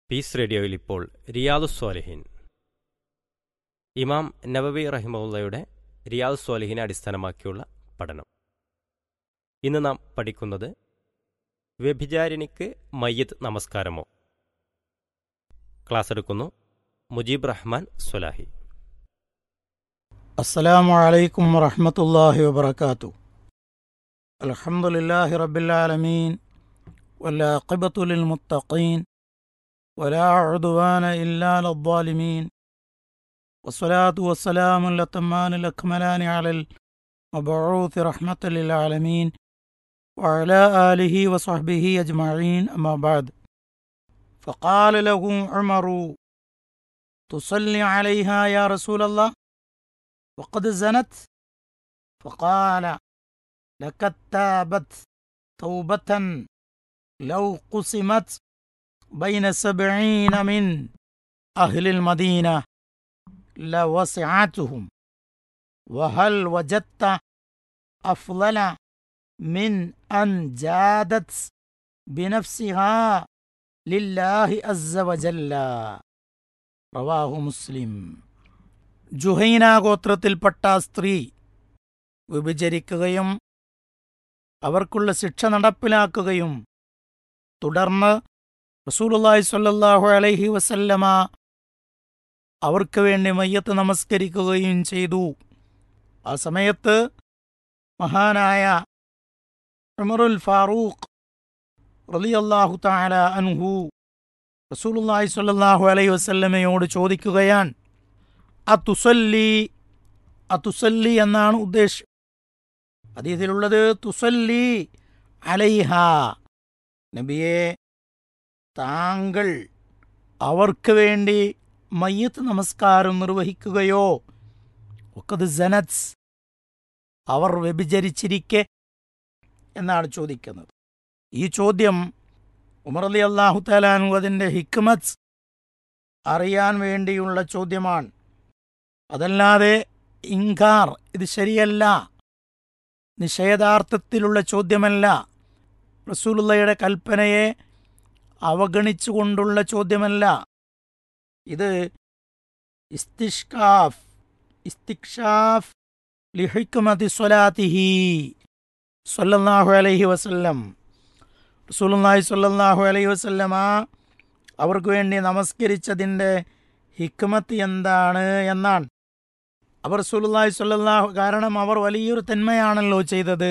piece റേഡിയോയിൽ ഇപ്പോൾ റിയാദു സ്വാലിഹിൻ ഇമാം നവവി റഹിമുള്ളയുടെ റിയാദു സ്വാലിഹിനെ അടിസ്ഥാനമാക്കിയുള്ള പഠനം ഇന്ന് നാം പഠിക്കുന്നത് വ്യഭിചാരിണിക്ക് മയ്യത്ത് നമസ്കാരമോ ക്ലാസ് എടുക്കുന്നു മുജീബ് റഹ്മാൻ സ്വലാഹി السلام عليكم ورحمة الله وبركاته الحمد لله رب العالمين والعاقبة للمتقين ولا عدوان إلا على الظالمين والصلاة والسلام الأتمان الأكملان على المبعوث رحمة للعالمين وعلى آله وصحبه أجمعين أما بعد فقال له عمر تصلي عليها يا رسول الله وقد زنت فقال لقد تابت توبة لو قسمت بين سبعين من أهل المدينة لوسعتهم وهل وجدت أفضل من أن جادت بنفسها لله عز وجل رواه مسلم ജുഹൈന ഗോത്രത്തിൽപ്പെട്ട സ്ത്രീ വിഭജിക്കുകയും അവർക്കുള്ള ശിക്ഷ നടപ്പിലാക്കുകയും തുടർന്ന് റസൂലുള്ളാഹി സ്വല്ലല്ലാഹു അലൈഹി വസല്ലമ അവർക്ക് വേണ്ടി മയ്യത്ത് നമസ്കരിക്കുകയും ചെയ്തു ആ സമയത്ത് മഹാനായ ഉമറുൽ ഫാറൂഖ് റളിയല്ലാഹു തആല അൻഹു റസൂലുള്ളാഹി സ്വല്ലല്ലാഹു അലൈഹി വസല്ലമയോട് ചോദിക്കുകയാണ് അതുസല്ലി അതുസല്ലി എന്നാണ് ഉദ്ദേശം അതീതിലുള്ളത് തുസല്ലി അലൈഹ നബിയെ താങ്കൾ അവർക്ക് വേണ്ടി മയ്യത്ത് നമസ്കാരം നിർവഹിക്കുകയോ ഒക്കത് ജനത്സ് അവർ വ്യഭിചരിച്ചിരിക്കെ എന്നാണ് ചോദിക്കുന്നത് ഈ ചോദ്യം ഉമർ അലി അള്ളാഹു താലാനു അതിൻ്റെ ഹിക്മത്ത് അറിയാൻ വേണ്ടിയുള്ള ചോദ്യമാണ് അതല്ലാതെ ഇൻകാർ ഇത് ശരിയല്ല നിഷേധാർത്ഥത്തിലുള്ള ചോദ്യമല്ല റസൂലുള്ളയുടെ കൽപ്പനയെ അവഗണിച്ചുകൊണ്ടുള്ള ചോദ്യമല്ല ഇത് ഇസ്തിഷ്കാഫ് ഇസ്തിക്ഷാഫ് ലിഹിക്കുമതി സ്വലാത്തിഹി സ്വല്ലല്ലാഹു അലൈഹി വസല്ലം റസൂലുള്ളാഹി സ്വല്ലല്ലാഹു അലൈഹി വസല്ലമ അവർക്ക് വേണ്ടി നമസ്കരിച്ചതിൻ്റെ ഹിക്മത്ത് എന്താണ് എന്നാണ് അവർ സുലുല്ലാഹി സ്വല്ലല്ലാഹു കാരണം അവർ വലിയൊരു തിന്മയാണല്ലോ ചെയ്തത്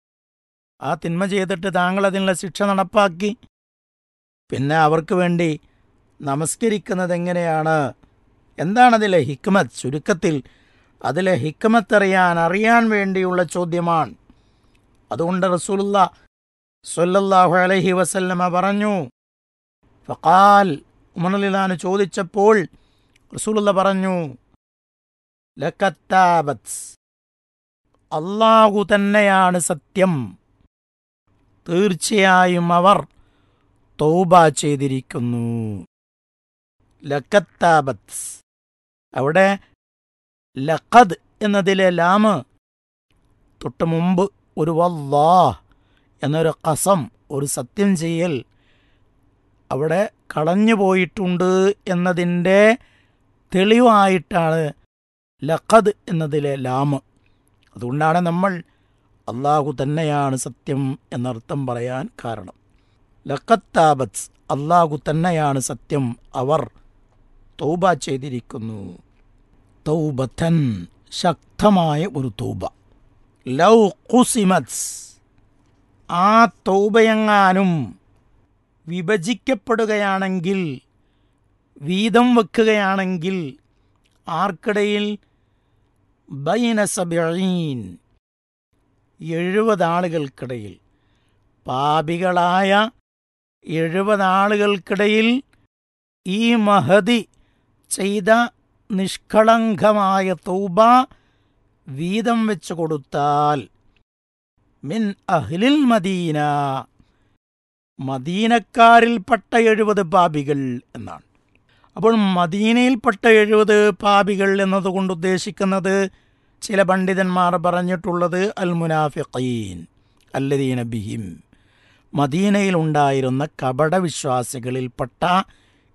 ആ തിന്മ ചെയ്തിട്ട് താങ്കൾ അതിനുള്ള ശിക്ഷ നടപ്പാക്കി പിന്നെ അവർക്ക് വേണ്ടി നമസ്കരിക്കുന്നത് എങ്ങനെയാണ് എന്താണതിലെ ഹിക്മത്ത് ചുരുക്കത്തിൽ അതിലെ ഹിക്മത്ത് അറിയാൻ അറിയാൻ വേണ്ടിയുള്ള ചോദ്യമാണ് അതുകൊണ്ട് റസൂലുള്ള സ്വല്ലല്ലാഹു അലൈഹി വസല്ലമ പറഞ്ഞു ഫഖാൽ ഉമർലിലാന് ചോദിച്ചപ്പോൾ റസൂലുള്ള പറഞ്ഞു ലക്കത്താബത്ത് അള്ളാഹു തന്നെയാണ് സത്യം തീർച്ചയായും അവർ തൗബ ചെയ്തിരിക്കുന്നു ലക്കത്താബത്ത് അവിടെ ലഖദ് എന്നതിലെ ലാമ് തൊട്ട് മുമ്പ് ഒരു വല്ലാഹ് എന്നൊരു കസം ഒരു സത്യം ചെയ്യൽ അവിടെ കളഞ്ഞു പോയിട്ടുണ്ട് എന്നതിൻ്റെ തെളിവായിട്ടാണ് ലഖദ് എന്നതിലെ ലാമ് അതുകൊണ്ടാണ് നമ്മൾ അള്ളാഹു തന്നെയാണ് സത്യം എന്നർത്ഥം പറയാൻ കാരണം ലഖത്താബത്ത് അള്ളാഹു തന്നെയാണ് സത്യം അവർ തൗബ ചെയ്തിരിക്കുന്നു തൗബത്തൻ ശക്തമായ ഒരു തൗബ ലൗ കുസിമത്ത് ആ തൗബയെങ്ങാനും വിഭജിക്കപ്പെടുകയാണെങ്കിൽ വീതം വെക്കുകയാണെങ്കിൽ ആർക്കിടയിൽ ബൈന സബീൻ എഴുപത് ആളുകൾക്കിടയിൽ പാപികളായ എഴുപത് ആളുകൾക്കിടയിൽ ഈ മഹതി ചെയ്ത നിഷ്കളങ്കമായ തൗബ വീതം വെച്ച് കൊടുത്താൽ മിൻ അഹ്ലിൽ മദീന മദീനക്കാരിൽപ്പെട്ട എഴുപത് പാപികൾ എന്നാണ് അപ്പോൾ മദീനയിൽപ്പെട്ട എഴുപത് പാപികൾ എന്നതുകൊണ്ട് ഉദ്ദേശിക്കുന്നത് ചില പണ്ഡിതന്മാർ പറഞ്ഞിട്ടുള്ളത് അൽ മുനാഫിഖീൻ അല്ലദീന ബിഹിം മദീനയിലുണ്ടായിരുന്ന കപടവിശ്വാസികളിൽപ്പെട്ട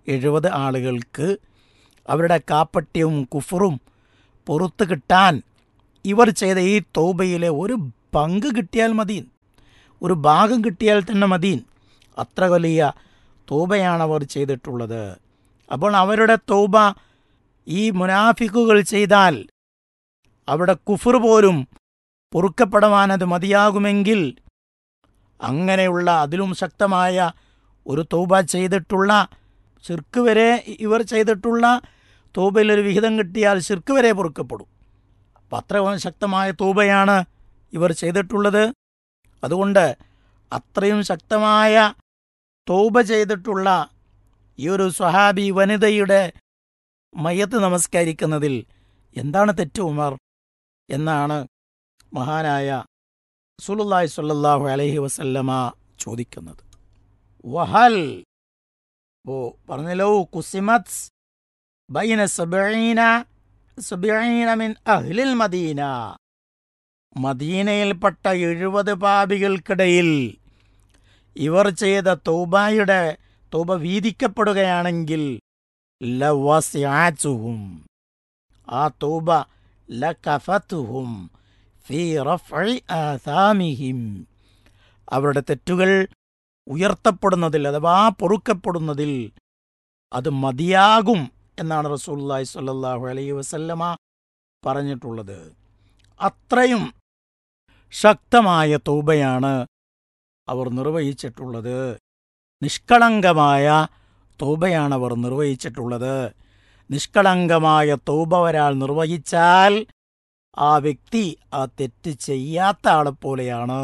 എഴുപത് ആളുകൾക്ക് അവരുടെ കാപ്പട്യവും കുഫറും പുറത്തു കിട്ടാൻ ഇവർ ചെയ്ത ഈ തൗബയിലെ ഒരു പങ്ക് കിട്ടിയാൽ മതി ഒരു ഭാഗം കിട്ടിയാൽ തന്നെ മതി അത്ര വലിയ തൗബയാണ് അവർ ചെയ്തിട്ടുള്ളത് അപ്പോൾ അവരുടെ തൗബ ഈ മുനാഫിക്കുകൾ ചെയ്താൽ അവിടെ കുഫർ പോലും പൊറുക്കപ്പെടുവാൻ അത് മതിയാകുമെങ്കിൽ അങ്ങനെയുള്ള അതിലും ശക്തമായ ഒരു തൗബ ചെയ്തിട്ടുള്ള ശിർക്ക് വരെ ഇവർ ചെയ്തിട്ടുള്ള തൗബയിലൊരു വിഹിതം കിട്ടിയാൽ ശിർക്ക് വരെ പൊറുക്കപ്പെടും അപ്പം അത്ര ശക്തമായ തൗബയാണ് ഇവർ ചെയ്തിട്ടുള്ളത് അതുകൊണ്ട് അത്രയും ശക്തമായ തൗബ ചെയ്തിട്ടുള്ള ഈ ഒരു സ്വഹാബി വനിതയുടെ മയ്യത്ത് നമസ്കരിക്കുന്നതിൽ എന്താണ് തെറ്റ് ഉമർ എന്നാണ് മഹാനായ സുലുല്ലാഹി സ്വല്ലല്ലാഹു അലൈഹി വസല്ലമ ചോദിക്കുന്നത് വഹൽ ഓ പറഞ്ഞല്ലോ കുസിമത് ബൈന സബീന സബീന മിൻ അഹ്ലിൽ മദീന മദീനയിൽപ്പെട്ട എഴുപത് പാപികൾക്കിടയിൽ ഇവർ ചെയ്ത തൗബായുടെ തൗബ വീതിക്കപ്പെടുകയാണെങ്കിൽ ലവസ്യാച്ചുഹും ആ തൗബ ലകഫത്തുഹും ഫീ റഫ്ഇ ആസാമിഹിം അവരുടെ തെറ്റുകൾ ഉയർത്തപ്പെടുന്നതിൽ അഥവാ പൊറുക്കപ്പെടുന്നതിൽ അത് മതിയാകും എന്നാണ് റസൂല്ലായി സ്വല്ലല്ലാഹു അലൈഹി വസല്ലമ പറഞ്ഞിട്ടുള്ളത് അത്രയും ശക്തമായ തൗബയാണ് അവർ നിർവഹിച്ചിട്ടുള്ളത് നിഷ്കളങ്കമായ തൗബയാണ് അവർ നിർവഹിച്ചിട്ടുള്ളത് നിഷ്കളങ്കമായ തൗബ ഒരാൾ നിർവഹിച്ചാൽ ആ വ്യക്തി ആ തെറ്റ് ചെയ്യാത്ത ആളെപ്പോലെയാണ്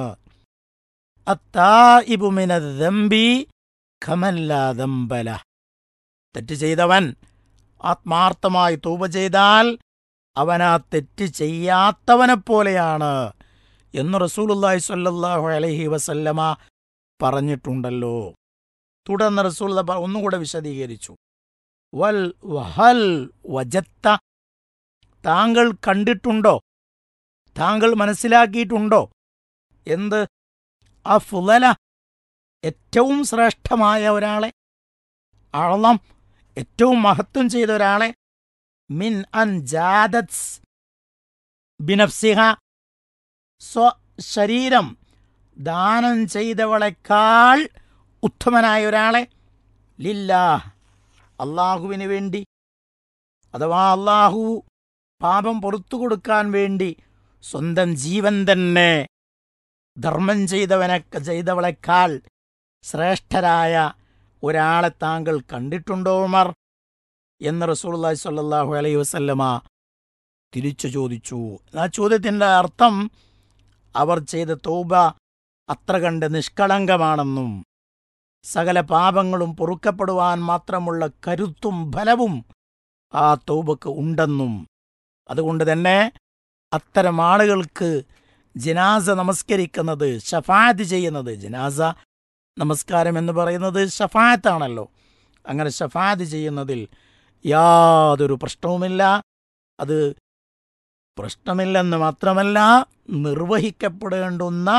അത്തായിബുമിനദമ്പി ഖമല്ലാദമ്പല തെറ്റ് ചെയ്തവൻ ആത്മാർത്ഥമായി തൂപ ചെയ്താൽ അവൻ ആ തെറ്റ് ചെയ്യാത്തവനെപ്പോലെയാണ് എന്ന് റസൂലുല്ലാഹി സ്വല്ലല്ലാഹു അലൈഹി വസല്ലമ പറഞ്ഞിട്ടുണ്ടല്ലോ തുടർന്ന് റസൂൽ ഒന്നുകൂടെ വിശദീകരിച്ചു വൽ വഹൽ വജത്ത താങ്കൾ കണ്ടിട്ടുണ്ടോ താങ്കൾ മനസ്സിലാക്കിയിട്ടുണ്ടോ എന്ത് ആ ഫുലല ഏറ്റവും ശ്രേഷ്ഠമായ ഒരാളെ അളം ഏറ്റവും മഹത്വം ചെയ്ത ഒരാളെ മിൻ അൻ ജാദത്സ് ബിനഫ്സിഹ സ്വ ശരീരം ദാനം ചെയ്തവളെക്കാൾ ഉത്തമനായ ഒരാളെ ലില്ലാ അള്ളാഹുവിന് വേണ്ടി അഥവാ അള്ളാഹു പാപം പുറത്തു കൊടുക്കാൻ വേണ്ടി സ്വന്തം ജീവൻ തന്നെ ധർമ്മം ചെയ്തവനെ ചെയ്തവളെക്കാൾ ശ്രേഷ്ഠരായ ഒരാളെ താങ്കൾ കണ്ടിട്ടുണ്ടോ ഉമർ എന്ന് റസൂലുള്ളാഹി സ്വല്ലല്ലാഹു അലൈഹി വസല്ലമ തിരിച്ചു ചോദിച്ചു ആ ചോദ്യത്തിൻ്റെ അർത്ഥം അവർ ചെയ്ത തൗബ അത്ര കണ്ട് നിഷ്കളങ്കമാണെന്നും സകല പാപങ്ങളും പൊറുക്കപ്പെടുവാൻ മാത്രമുള്ള കരുത്തും ഫലവും ആ തൗബക്ക് ഉണ്ടെന്നും അതുകൊണ്ട് തന്നെ അത്തരം ആളുകൾക്ക് ജനാസ നമസ്കരിക്കുന്നത് ഷഫാത്ത് ചെയ്യുന്നത് ജനാസ നമസ്കാരം എന്ന് പറയുന്നത് ഷഫാത്താണല്ലോ അങ്ങനെ ഷഫാത്ത് ചെയ്യുന്നതിൽ യാതൊരു പ്രശ്നവുമില്ല അത് പ്രശ്നമില്ലെന്ന് മാത്രമല്ല നിർവഹിക്കപ്പെടേണ്ടുന്ന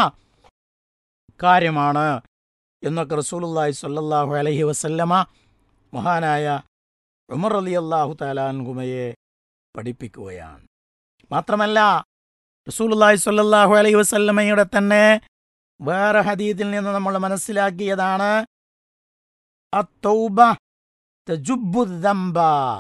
കാര്യമാണ് എന്നൊക്കെ റസൂലുള്ളാഹി സ്വല്ലല്ലാഹു അലൈഹി വസല്ലമ മഹാനായ ഉമർ അലി അള്ളാഹു താലാൻകുമയെ പഠിപ്പിക്കുകയാണ് മാത്രമല്ല റസൂലുള്ളാഹി സ്വല്ലല്ലാഹു അലൈഹി വസല്ലമയുടെ തന്നെ വേറെ ഹദീദിൽ നിന്ന് നമ്മൾ മനസ്സിലാക്കിയതാണ് അത്തൗബ തജുബ്ബു ദംബ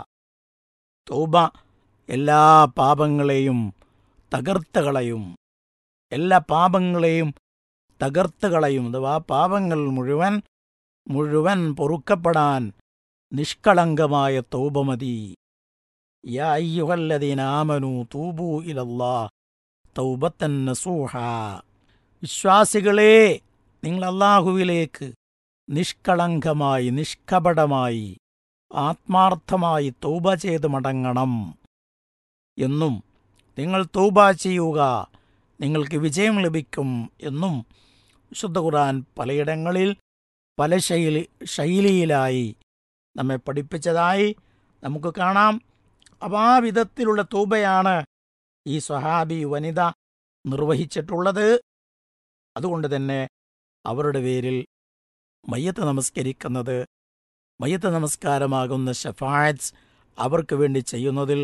തൗബ എല്ലാ പാപങ്ങളെയും തകർത്ത് കളയും എല്ലാ പാപങ്ങളെയും തകർത്ത് കളയും അഥവാ പാപങ്ങൾ മുഴുവൻ മുഴുവൻ പൊറുക്കപ്പെടാൻ നിഷ്കളങ്കമായ തൗബ മതി യാ അയ്യുഹല്ലദീന ആമനു തൂബു ഇലല്ലാ തൗബത്തൻ നസൂഹ വിശ്വാസികളെ നിങ്ങൾ അള്ളാഹുവിലേക്ക് നിഷ്കളങ്കമായി നിഷ്കപടമായി ആത്മാർത്ഥമായി തൗബ ചെയ്ത് മടങ്ങണം എന്നും നിങ്ങൾ തൗബ ചെയ്യുക നിങ്ങൾക്ക് വിജയം ലഭിക്കും എന്നും വിശുദ്ധ ഖുർആൻ പലയിടങ്ങളിൽ പല ശൈലി ശൈലിയിലായി നമ്മെ പഠിപ്പിച്ചതായി നമുക്ക് കാണാം അപ്പം ആ വിധത്തിലുള്ള തൂബയാണ് ഈ സ്വഹാബി വനിത നിർവഹിച്ചിട്ടുള്ളത് അതുകൊണ്ട് തന്നെ അവരുടെ പേരിൽ മയ്യത്ത് നമസ്കരിക്കുന്നത് മയ്യത്ത് നമസ്കാരമാകുന്ന ഷഫായത്സ് അവർക്ക് വേണ്ടി ചെയ്യുന്നതിൽ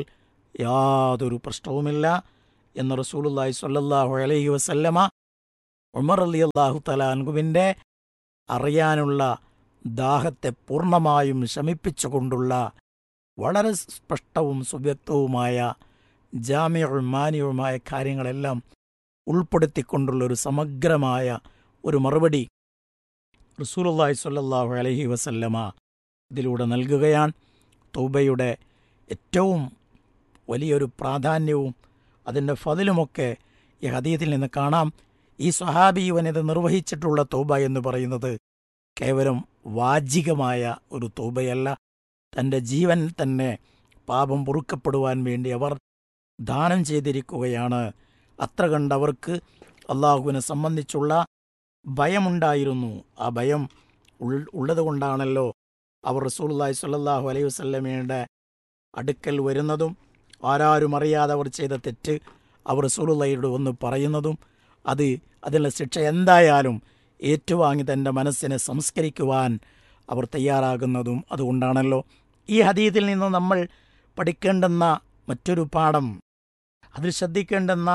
യാതൊരു പ്രശ്നവുമില്ല എന്ന് റസൂലുള്ളാഹി സ്വല്ലല്ലാഹു അലൈഹി വസല്ലമ ഉമർ അലി അള്ളാഹു തലാൻകുവിൻ്റെ അറിയാനുള്ള ദാഹത്തെ പൂർണ്ണമായും ശമിപ്പിച്ചുകൊണ്ടുള്ള വളരെ സ്പഷ്ടവും സുവ്യക്തവുമായ ജാമ്യവും മാന്യവുമായ കാര്യങ്ങളെല്ലാം ഉൾപ്പെടുത്തിക്കൊണ്ടുള്ള ഒരു സമഗ്രമായ ഒരു മറുപടി റസൂലുള്ളാഹി സ്വല്ലല്ലാഹു അലൈഹി വസല്ലമ ഇതിലൂടെ നൽകുകയാണ് തൗബയുടെ ഏറ്റവും വലിയൊരു പ്രാധാന്യവും അതിൻ്റെ ഫതിലുമൊക്കെ ഈ ഹദീത്തിൽ നിന്ന് കാണാം ഈ സ്വഹാബി വനിത നിർവഹിച്ചിട്ടുള്ള തൗബ എന്ന് പറയുന്നത് കേവലം വാചികമായ ഒരു തൗബയല്ല തൻ്റെ ജീവൻ തന്നെ പാപം പൊറുക്കപ്പെടുവാൻ വേണ്ടി അവർ ദാനം ചെയ്തിരിക്കുകയാണ് അത്ര കണ്ടവർക്ക് അള്ളാഹുവിനെ സംബന്ധിച്ചുള്ള ഭയമുണ്ടായിരുന്നു ആ ഭയം ഉള്ളത് കൊണ്ടാണല്ലോ അവർ റസൂലുള്ളാഹി സ്വല്ലല്ലാഹു അലൈഹി വസല്ലമയുടെ അടുക്കൽ വരുന്നതും ആരാരും അറിയാതെ അവർ ചെയ്ത തെറ്റ് അവർ റസൂലുള്ളാഹിയോട് ഒന്ന് പറയുന്നതും അത് അതിനുള്ള ശിക്ഷ എന്തായാലും ഏറ്റുവാങ്ങി തൻ്റെ മനസ്സിനെ സംസ്കരിക്കുവാൻ അവർ തയ്യാറാകുന്നതും അതുകൊണ്ടാണല്ലോ ഈ ഹദീത്തിൽ നിന്ന് നമ്മൾ പഠിക്കേണ്ടുന്ന മറ്റൊരു പാഠം അതിൽ ശ്രദ്ധിക്കേണ്ടുന്ന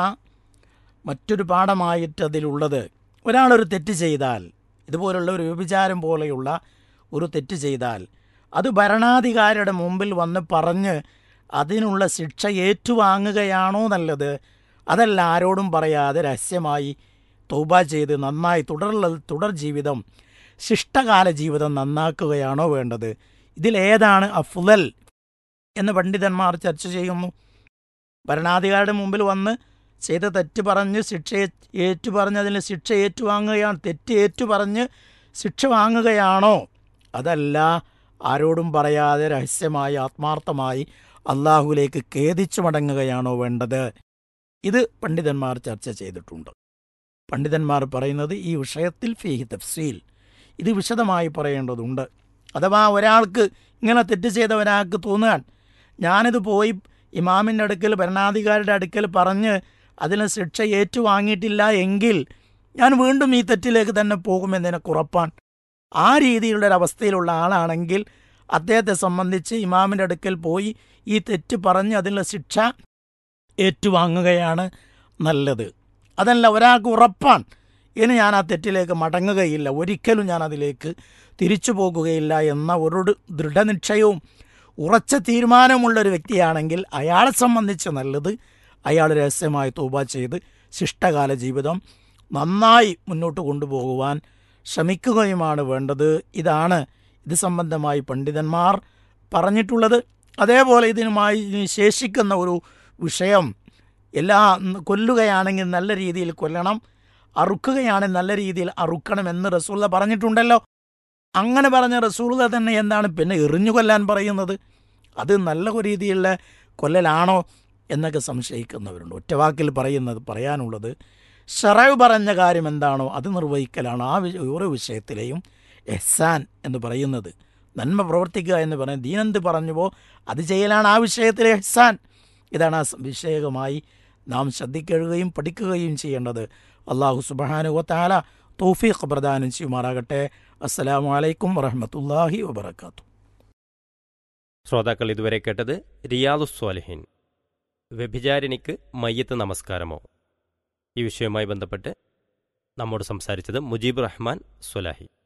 മറ്റൊരു പാഠമായിട്ട് അതിലുള്ളത് ഒരാളൊരു തെറ്റ് ചെയ്താൽ ഇതുപോലുള്ള ഒരു വ്യഭിചാരം പോലെയുള്ള ഒരു തെറ്റ് ചെയ്താൽ അത് ഭരണാധികാരിയുടെ മുമ്പിൽ വന്ന് പറഞ്ഞ് അതിനുള്ള ശിക്ഷ ഏറ്റുവാങ്ങുകയാണോ നല്ലത് അതല്ല ആരോടും പറയാതെ രഹസ്യമായി തൗബ ചെയ്ത് നന്നായി തുടർള്ള തുടർ ജീവിതം ശിഷ്ടകാല ജീവിതം നന്നാക്കുകയാണോ വേണ്ടത് ഇതിലേതാണ് അഫ്ലൽ എന്ന് പണ്ഡിതന്മാർ ചർച്ച ചെയ്യുന്നു ഭരണാധികാരിയുടെ മുമ്പിൽ വന്ന് ചെയ്ത തെറ്റ് പറഞ്ഞ് ശിക്ഷ ഏറ്റു പറഞ്ഞ് അതിന് ശിക്ഷ ഏറ്റുവാങ്ങുകയാണ് തെറ്റ് ഏറ്റു പറഞ്ഞ് ശിക്ഷ വാങ്ങുകയാണോ അതല്ല ആരോടും പറയാതെ രഹസ്യമായി ആത്മാർത്ഥമായി അള്ളാഹുലേക്ക് ഖേദിച്ചു മടങ്ങുകയാണോ വേണ്ടത് ഇത് പണ്ഡിതന്മാർ ചർച്ച ചെയ്തിട്ടുണ്ട് പണ്ഡിതന്മാർ പറയുന്നത് ഈ വിഷയത്തിൽ ഫീഹി തഫ്സീൽ ഇത് വിശദമായി പറയേണ്ടതുണ്ട് അഥവാ ഒരാൾക്ക് ഇങ്ങനെ തെറ്റ് ചെയ്ത ഒരാൾക്ക് തോന്നുകയാൻ ഞാനിത് പോയി ഇമാമിൻ്റെ അടുക്കൽ ഭരണാധികാരിയുടെ അടുക്കൽ പറഞ്ഞ് അതിന് ശിക്ഷ ഏറ്റുവാങ്ങിയിട്ടില്ല എങ്കിൽ ഞാൻ വീണ്ടും ഈ തെറ്റിലേക്ക് തന്നെ പോകുമെന്നതിനൊക്കെ ഉറപ്പാണ് ആ രീതിയിലുള്ള ഒരു അവസ്ഥയിലുള്ള ആളാണെങ്കിൽ അദ്ദേഹത്തെ സംബന്ധിച്ച് ഇമാമിൻ്റെ അടുക്കൽ പോയി ഈ തെറ്റ് പറഞ്ഞ് അതിനുള്ള ശിക്ഷ ഏറ്റുവാങ്ങുകയാണ് നല്ലത് അതല്ല ഒരാൾക്ക് ഉറപ്പാണ് ഇനി ഞാൻ ആ തെറ്റിലേക്ക് മടങ്ങുകയില്ല ഒരിക്കലും ഞാൻ അതിലേക്ക് തിരിച്ചു പോകുകയില്ല എന്ന ഒരു ദൃഢനിശ്ചയവും ഉറച്ച തീരുമാനമുള്ളൊരു വ്യക്തിയാണെങ്കിൽ അയാളെ സംബന്ധിച്ച് നല്ലത് അയാൾ രഹസ്യമായി തൂബ ചെയ്ത് ശിഷ്ടകാല ജീവിതം നന്നായി മുന്നോട്ട് കൊണ്ടുപോകുവാൻ ശ്രമിക്കുകയുമാണ് വേണ്ടത് ഇതാണ് ഇത് സംബന്ധമായി പണ്ഡിതന്മാർ പറഞ്ഞിട്ടുള്ളത് അതേപോലെ ഇതിനുമായി ശേഷിക്കുന്ന ഒരു വിഷയം എല്ലാ കൊല്ലുകയാണെങ്കിൽ നല്ല രീതിയിൽ കൊല്ലണം അറുക്കുകയാണെങ്കിൽ നല്ല രീതിയിൽ അറുക്കണം എന്ന് റസൂല പറഞ്ഞിട്ടുണ്ടല്ലോ അങ്ങനെ പറഞ്ഞ റസൂല തന്നെ എന്താണ് പിന്നെ എറിഞ്ഞു കൊല്ലാൻ പറയുന്നത് അത് നല്ല രീതിയിലുള്ള കൊല്ലലാണോ എന്നൊക്കെ സംശയിക്കുന്നവരുണ്ട് ഒറ്റവാക്കിൽ പറയുന്നത് പറയാനുള്ളത് ഷറവ് പറഞ്ഞ കാര്യം എന്താണോ അത് നിർവഹിക്കലാണ് ആ ഓരോ വിഷയത്തിലെയും എഹ്സാൻ എന്ന് പറയുന്നത് നന്മ പ്രവർത്തിക്കുക എന്ന് പറയുന്നത് ദീനന്ത് പറഞ്ഞുവോ അത് ചെയ്യലാണ് ആ വിഷയത്തിലെ എഹ്സാൻ ഇതാണ് ആ വിഷയകമായി നാം ശ്രദ്ധിക്കുകയും പഠിക്കുകയും ചെയ്യേണ്ടത് അള്ളാഹു സുബാനുവത്താല തൗഫീഖ് പ്രദാനം ചെയ്യുമാറാകട്ടെ അസ്സലാമു അലൈക്കും വറഹമത്തല്ലാഹി വബർക്കാത്തു ശ്രോതാക്കൾ ഇതുവരെ കേട്ടത് റിയാദു സ്വാലിഹിൻ വ്യഭിചാരിണിക്ക് മയ്യത്ത് നമസ്കാരമോ ഈ വിഷയവുമായി ബന്ധപ്പെട്ട് നമ്മോട് സംസാരിച്ചത് മുജീബ് റഹ്മാൻ സ്വലാഹി